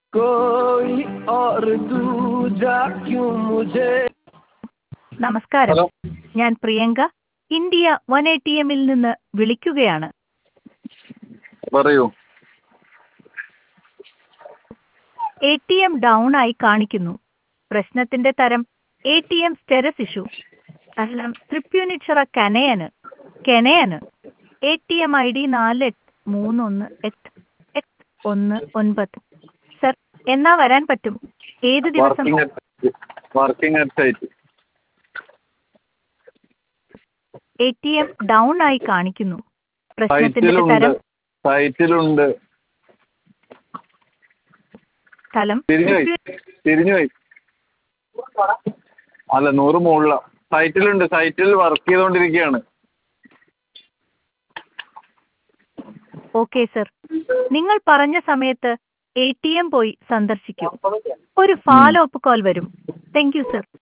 कोई और दूजा क्यों मुझे നമസ്കാരം ഹലോ ഞാൻ Priyanka India one A T എമ്മിൽ നിന്ന് വിളിക്കുകയാണ് പറയൂ എ ടി എം ഡൗൺ ആയി കാണിക്കുന്നു പ്രശ്നത്തിന്റെ തരം A T M status issue കാരണം തൃപ്യൂണിച്ചിറ കനയന് കെനയന് A T M I D നാല് എട്ട് മൂന്ന് ഒന്ന് എട്ട് എട്ട് ഒന്ന് ഒൻപത് സർ എന്നാ വരാൻ പറ്റും ഏത് ദിവസം working working at site A T M down ആയി കാണിക്കുന്നു പ്രശ്നത്തിന്റെ സൈറ്റിലുണ്ട് തരം സൈറ്റിലുണ്ട് സ്ഥലം തിരിഞ്ഞു പോയി തിരിഞ്ഞു പോയി അല്ല നൂറ് മുകളില സൈറ്റിലുണ്ട് സൈറ്റിൽ വർക്ക് ചെയ്തുകൊണ്ടിരിക്കുകയാണ് ഓക്കെ സർ നിങ്ങൾ പറഞ്ഞ സമയത്ത് എ ടി എം പോയി സന്ദർശിക്കൂ ഒരു ഫോളോ അപ്പ് കോൾ വരും താങ്ക് യു സർ